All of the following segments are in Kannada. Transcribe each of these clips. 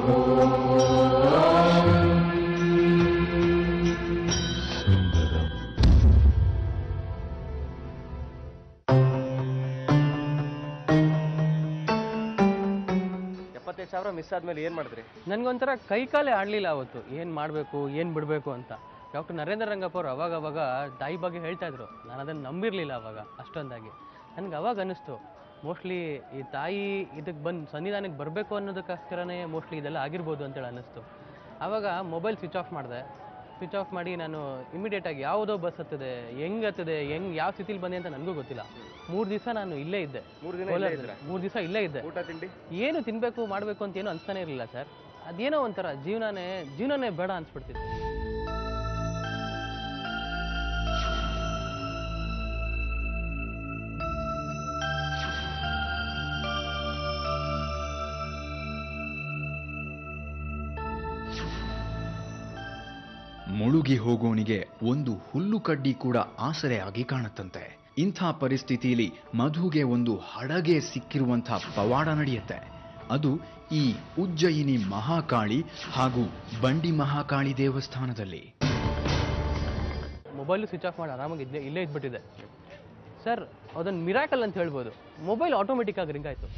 ಎಪ್ಪತ್ತೈದು ಸಾವಿರ ಮಿಸ್ ಆದ್ಮೇಲೆ ಏನ್ ಮಾಡಿದ್ರಿ ನನಗೊಂಥರ ಕೈಕಾಲೇ ಆಡಲಿಲ್ಲ ಅವತ್ತು ಏನು ಮಾಡಬೇಕು ಏನು ಬಿಡಬೇಕು ಅಂತ ಡಾಕ್ಟರ್ ನರೇಂದ್ರ ರಂಗಪ್ಪ ಅವರು ಅವಾಗ ಅವಾಗ ತಾಯಿ ಬಗ್ಗೆ ಹೇಳ್ತಾ ಇದ್ರು ನಾನು ಅದನ್ನು ನಂಬಿರಲಿಲ್ಲ ಅವಾಗ ಅಷ್ಟೊಂದಾಗಿ ನನಗೆ ಅವಾಗ ಅನ್ನಿಸ್ತು ಮೋಸ್ಟ್ಲಿ ಈ ತಾಯಿ ಇದಕ್ಕೆ ಬಂದು ಸನ್ನಿಧಾನಕ್ಕೆ ಬರಬೇಕು ಅನ್ನೋದಕ್ಕೋಸ್ಕರನೇ ಮೋಸ್ಟ್ಲಿ ಇದೆಲ್ಲ ಆಗಿರ್ಬೋದು ಅಂತೇಳಿ ಅನ್ನಿಸ್ತು ಆವಾಗ ಮೊಬೈಲ್ ಸ್ವಿಚ್ ಆಫ್ ಮಾಡಿದೆ ಸ್ವಿಚ್ ಆಫ್ ಮಾಡಿ ನಾನು ಇಮಿಡಿಯೇಟಾಗಿ ಯಾವುದೋ ಬಸ್ ಹತ್ತದೆ ಹೆಂಗ್ ಹತ್ತದೆ ಹೆಂಗ್ ಯಾವ ಸ್ಥಿತಿಲಿ ಬಂದೆ ಅಂತ ನನಗೂ ಗೊತ್ತಿಲ್ಲ ಮೂರು ದಿವಸ ನಾನು ಇಲ್ಲೇ ಇದ್ದೆ ಮೂರ್ ದಿನ ಇಲ್ಲೇ ಇದ್ರಾ? ಮೂರು ದಿವಸ ಇಲ್ಲೇ ಇದ್ದೆ ಊಟ ತಿಂಡಿ ಏನು ತಿನ್ಬೇಕು ಮಾಡಬೇಕು ಅಂತ ಏನೂ ಅನ್ಸ್ತಾನೆ ಇರಲಿಲ್ಲ ಸರ್ ಅದೇನೋ ಒಂಥರ ಜೀವನನೇ ಜೀವನನೇ ಬೇಡ ಅನ್ಸ್ಬಿಡ್ತಿತ್ತು ಮುಳುಗಿ ಹೋಗೋನಿಗೆ ಒಂದು ಹುಲ್ಲು ಕಡ್ಡಿ ಕೂಡ ಆಸರೆಯಾಗಿ ಕಾಣುತ್ತಂತೆ ಇಂಥ ಪರಿಸ್ಥಿತಿಯಲ್ಲಿ ಮಧುಗೆ ಒಂದು ಹಡಗೆ ಸಿಕ್ಕಿರುವಂಥ ಪವಾಡ ನಡೆಯುತ್ತೆ ಅದು ಈ ಉಜ್ಜಯಿನಿ ಮಹಾಕಾಳಿ ಹಾಗೂ ಬಂಡಿ ಮಹಾಕಾಳಿ ದೇವಸ್ಥಾನದಲ್ಲಿ ಮೊಬೈಲು ಸ್ವಿಚ್ ಆಫ್ ಮಾಡಿ ಆರಾಮಾಗಿ ಇದ್ದೆ ಇಲ್ಲೇ ಇದ್ಬಿಟ್ಟಿದೆ ಸರ್ ಅದೊಂದು ಮಿರಾಕಲ್ ಅಂತ ಹೇಳ್ಬೋದು ಮೊಬೈಲ್ ಆಟೋಮೆಟಿಕ್ ಆಗಿ ರಿಂಗ್ ಆಯಿತು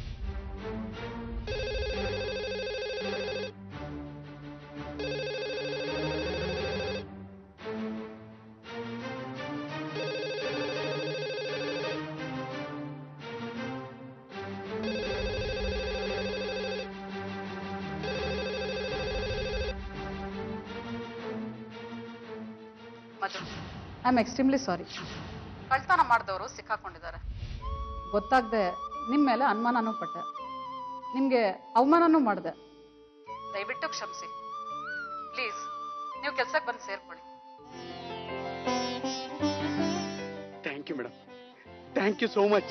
Madhu I am extremely sorry ಕಳ್ತನ ಮಾಡಿದವರು ಸಿಕ್ಕಾಕೊಂಡಿದ್ದಾರೆ ಗೊತ್ತಾಗದೆ ನಿಮ್ಮ ಮೇಲೆ ಅನುಮಾನನೂ ಪಟ್ಟೆ ನಿಮಗೆ ಅವಮಾನನೂ ಮಾಡಿದೆ ದಯವಿಟ್ಟು ಕ್ಷಮಿಸಿ ಪ್ಲೀಸ್ ನೀವು ಕೆಲ್ಸಕ್ಕೆ ಬಂದು ಸೇರ್ಕೊಳ್ಳಿ thank you madam thank you so much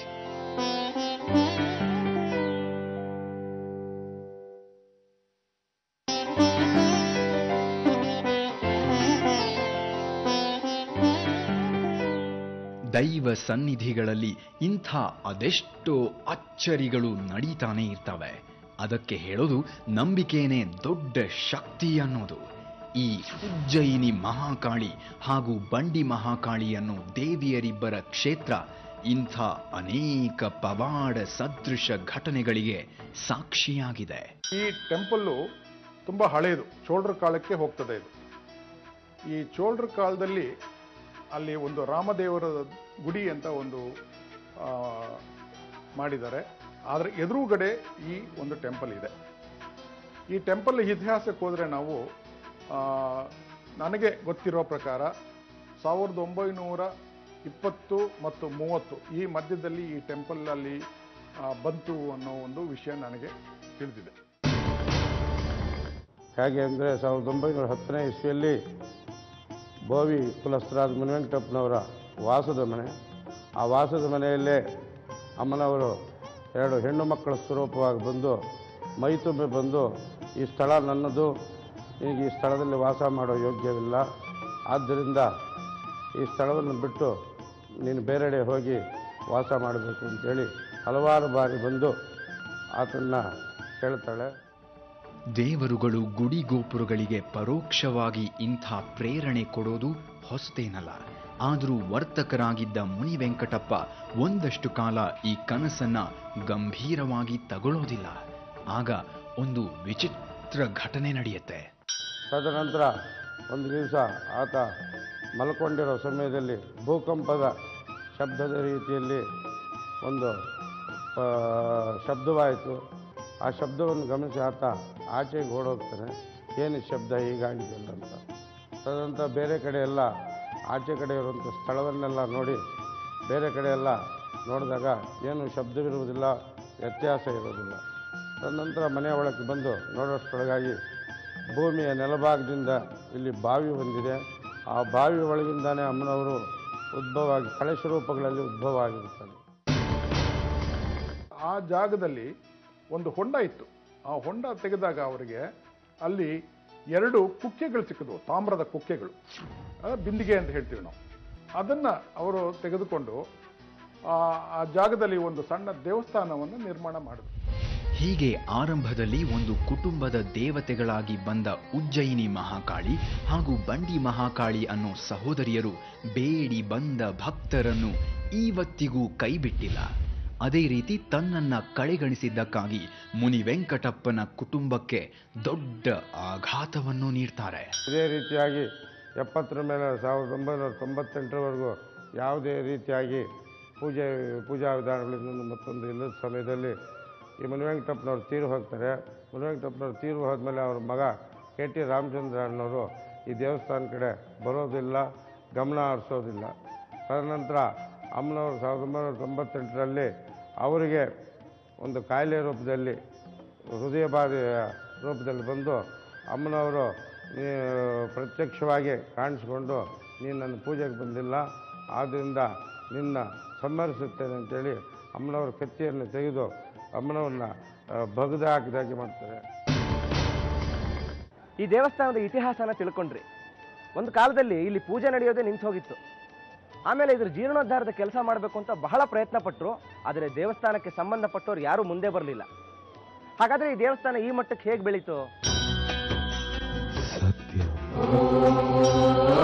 ದೈವ ಸನ್ನಿಧಿಗಳಲ್ಲಿ ಇಂಥ ಅದೆಷ್ಟೋ ಅಚ್ಚರಿಗಳು ನಡೀತಾನೆ ಇರ್ತವೆ ಅದಕ್ಕೆ ಹೇಳೋದು ನಂಬಿಕೆನೇ ದೊಡ್ಡ ಶಕ್ತಿ ಅನ್ನೋದು ಈ ಉಜ್ಜಯಿನಿ ಮಹಾಕಾಳಿ ಹಾಗೂ ಬಂಡಿ ಮಹಾಕಾಳಿ ಅನ್ನೋ ದೇವಿಯರಿಬ್ಬರ ಕ್ಷೇತ್ರ ಇಂಥ ಅನೇಕ ಪವಾಡ ಸದೃಶ ಘಟನೆಗಳಿಗೆ ಸಾಕ್ಷಿಯಾಗಿದೆ ಈ ಟೆಂಪಲ್ಲು ತುಂಬ ಹಳೆಯದು ಚೋಳರ ಕಾಲಕ್ಕೆ ಹೋಗ್ತದೆ ಇದು ಈ ಚೋಳರ ಕಾಲದಲ್ಲಿ ಅಲ್ಲಿ ಒಂದು ರಾಮದೇವರ ಗುಡಿ ಅಂತ ಒಂದು ಆ, ಮಾಡಿದ್ದಾರೆ ಅದರ ಎದುರುಗಡೆ ಈ ಒಂದು ಟೆಂಪಲ್ ಇದೆ ಈ ಟೆಂಪಲ್ ಇತಿಹಾಸಕ್ಕೆ ಹೋದರೆ ನಾವು ಆ, ನನಗೆ ಗೊತ್ತಿರೋ ಪ್ರಕಾರ ಸಾವಿರದ ಒಂಬೈನೂರ ಇಪ್ಪತ್ತು ಮತ್ತು ಮೂವತ್ತು ಈ ಮಧ್ಯದಲ್ಲಿ ಈ ಟೆಂಪಲಲ್ಲಿ ಆ, ಬಂತು ಅನ್ನೋ ಒಂದು ವಿಷಯ ನನಗೆ ತಿಳಿದಿದೆ ಹೇಗೆ ಅಂದರೆ ಸಾವಿರದ ಒಂಬೈನೂರ ಹತ್ತನೇ ಇಸ್ವಿಯಲ್ಲಿ ಬೋವಿ ಕುಲಸ್ಥರಾದ ಮುನಿವೆಂಕಟಪ್ಪನವರ ವಾಸದ ಮನೆ ಆ ವಾಸದ ಮನೆಯಲ್ಲೇ ಅಮ್ಮನವರು ಎರಡು ಹೆಣ್ಣು ಮಕ್ಕಳ ಸ್ವರೂಪವಾಗಿ ಬಂದು ಮೈ ತುಂಬಿ ಬಂದು ಈ ಸ್ಥಳ ನನ್ನದು ಈಗ ಈ ಸ್ಥಳದಲ್ಲಿ ವಾಸ ಮಾಡೋ ಯೋಗ್ಯವಿಲ್ಲ ಆದ್ದರಿಂದ ಈ ಸ್ಥಳವನ್ನು ಬಿಟ್ಟು ನೀನು ಬೇರೆಡೆ ಹೋಗಿ ವಾಸ ಮಾಡಬೇಕು ಅಂತೇಳಿ ಹಲವಾರು ಬಾರಿ ಬಂದು ಆತನ್ನ ಹೇಳ್ತಾಳೆ ದೇವರುಗಳು ಗುಡಿ ಗೋಪುರಗಳಿಗೆ ಪರೋಕ್ಷವಾಗಿ ಇಂಥ ಪ್ರೇರಣೆ ಕೊಡೋದು ಹೊಸತೇನಲ್ಲ ಆದರೂ ವರ್ತಕರಾಗಿದ್ದ ಮುನಿ ವೆಂಕಟಪ್ಪ ಒಂದಷ್ಟು ಕಾಲ ಈ ಕನಸನ್ನ ಗಂಭೀರವಾಗಿ ತಗೊಳ್ಳೋದಿಲ್ಲ ಆಗ ಒಂದು ವಿಚಿತ್ರ ಘಟನೆ ನಡೆಯುತ್ತೆ ತದನಂತರ ಒಂದು ದಿವಸ ಆತ ಮಲ್ಕೊಂಡಿರೋ ಸಮಯದಲ್ಲಿ ಭೂಕಂಪದ ಶಬ್ದದ ರೀತಿಯಲ್ಲಿ ಒಂದು ಆ, ಶಬ್ದವಾಯಿತು ಆ ಶಬ್ದವನ್ನು ಗಮನಿಸಿ ಆತ ಆಚೆಗೆ ಓಡೋಗ್ತಾನೆ ಏನು ಶಬ್ದ ಹೀಗಾಗಿದೆಯಲ್ಲ ಅಂತ ತದನಂತರ ಬೇರೆ ಕಡೆ ಎಲ್ಲ ಆಚೆ ಕಡೆ ಇರುವಂಥ ಸ್ಥಳವನ್ನೆಲ್ಲ ನೋಡಿ ಬೇರೆ ಕಡೆ ಎಲ್ಲ ನೋಡಿದಾಗ ಏನು ಶಬ್ದವಿರುವುದಿಲ್ಲ ವ್ಯತ್ಯಾಸ ಇರೋದಿಲ್ಲ ತದನಂತರ ಮನೆಯ ಒಳಗೆ ಬಂದು ನೋಡೋಷ್ಟರೊಳಗಾಗಿ ಭೂಮಿಯ ನೆಲಭಾಗದಿಂದ ಇಲ್ಲಿ ಬಾವಿ ಹೊಂದಿದೆ ಆ ಬಾವಿ ಒಳಗಿಂದಾನೇ ಅಮ್ಮನವರು ಉದ್ಭವ ಆಗಿ ಕಳಶ ರೂಪಗಳಲ್ಲಿ ಉದ್ಭವ ಆಗಿರುತ್ತಾರೆ ಆ ಜಾಗದಲ್ಲಿ ಒಂದು ಹೊಂಡ ಇತ್ತು ಆ ಹೊಂಡ ತೆಗೆದಾಗ ಅವರಿಗೆ ಅಲ್ಲಿ ಎರಡು ಕುಕ್ಕೆಗಳು ಸಿಕ್ಕಿದ್ವು ತಾಮ್ರದ ಕುಕ್ಕೆಗಳು ಆ, ಬಿಂದಿಗೆ ಅಂತ ಹೇಳ್ತೀವಿ ನಾವು ಅದನ್ನು ಅವರು ತೆಗೆದುಕೊಂಡು ಆ ಆ ಜಾಗದಲ್ಲಿ ಒಂದು ಸಣ್ಣ ದೇವಸ್ಥಾನವನ್ನು ನಿರ್ಮಾಣ ಮಾಡಿದ್ರು ಹೀಗೆ ಆರಂಭದಲ್ಲಿ ಒಂದು ಕುಟುಂಬದ ದೇವತೆಗಳಾಗಿ ಬಂದ ಉಜ್ಜಯಿನಿ ಮಹಾಕಾಳಿ ಹಾಗೂ ಬಂಡಿ ಮಹಾಕಾಳಿ ಅನ್ನೋ ಸಹೋದರಿಯರು ಬೇಡಿ ಬಂದ ಭಕ್ತರನ್ನು ಇವತ್ತಿಗೂ ಕೈಬಿಟ್ಟಿಲ್ಲ ಅದೇ ರೀತಿ ತನ್ನನ್ನ ಕಡೆಗಣಿಸಿದ್ದಕ್ಕಾಗಿ ಮುನಿ ವೆಂಕಟಪ್ಪನ ಕುಟುಂಬಕ್ಕೆ ದೊಡ್ಡ ಆಘಾತವನ್ನು ನೀಡ್ತಾರೆ ಇದೇ ರೀತಿಯಾಗಿ ಎಪ್ಪತ್ತರ ಮೇಲೆ ಸಾವಿರದ ಒಂಬೈನೂರ ತೊಂಬತ್ತೆಂಟರವರೆಗೂ ಯಾವುದೇ ರೀತಿಯಾಗಿ ಪೂಜೆ ಪೂಜಾ ವಿಧಾನಗಳಿಂದ ಮತ್ತೊಂದು ಇಲ್ಲದ ಸಮಯದಲ್ಲಿ ಈ ಮುನಿವೆಂಕಟಪ್ಪನವ್ರು ತೀರು ಹೋಗ್ತಾರೆ ಮುನಿವೆಂಕಟಪ್ಪನವ್ರು ತೀರು ಹೋದ್ಮೇಲೆ ಅವ್ರ ಮಗ ಕೆ ಟಿ ರಾಮಚಂದ್ರ ಅಣ್ಣವರು ಈ ದೇವಸ್ಥಾನ ಕಡೆ ಬರೋದಿಲ್ಲ ಗಮನ ಹರಿಸೋದಿಲ್ಲ ತದನಂತರ ಅಮ್ಮನವರು ಸಾವಿರದ ಒಂಬೈನೂರ ತೊಂಬತ್ತೆಂಟರಲ್ಲಿ ಅವರಿಗೆ ಒಂದು ಕಾಯಿಲೆ ರೂಪದಲ್ಲಿ ಹೃದಯ ಬಾಧೆಯ ರೂಪದಲ್ಲಿ ಬಂದು ಅಮ್ಮನವರು ನೀ ಪ್ರತ್ಯಕ್ಷವಾಗಿ ಕಾಣಿಸ್ಕೊಂಡು ನೀನು ನನ್ನ ಪೂಜೆಗೆ ಬಂದಿಲ್ಲ ಆದ್ದರಿಂದ ನಿನ್ನ ಸಂಹರಿಸುತ್ತೇನೆ ಅಂತೇಳಿ ಅಮ್ಮನವರ ಕತ್ತಿಯನ್ನು ತೆಗೆದು ಅಮ್ಮನವ್ರನ್ನ ಬಗ್ದು ಹಾಕಿದಾಗೆ ಮಾಡ್ತಾರೆ ಈ ದೇವಸ್ಥಾನದ ಇತಿಹಾಸನ ತಿಳ್ಕೊಂಡ್ರಿ ಒಂದು ಕಾಲದಲ್ಲಿ ಇಲ್ಲಿ ಪೂಜೆ ನಡೆಯೋದೇ ನಿಂತು ಹೋಗಿತ್ತು ಆಮೇಲೆ ಇದ್ರ ಜೀರ್ಣೋದ್ಧಾರದ ಕೆಲಸ ಮಾಡಬೇಕು ಅಂತ ಬಹಳ ಪ್ರಯತ್ನ ಪಟ್ಟರು ಆದರೆ ದೇವಸ್ಥಾನಕ್ಕೆ ಸಂಬಂಧಪಟ್ಟವ್ರು ಯಾರೂ ಮುಂದೆ ಬರಲಿಲ್ಲ ಹಾಗಾದ್ರೆ ಈ ದೇವಸ್ಥಾನ ಈ ಮಟ್ಟಕ್ಕೆ ಹೇಗೆ ಬೆಳೀತು ಸತ್ಯ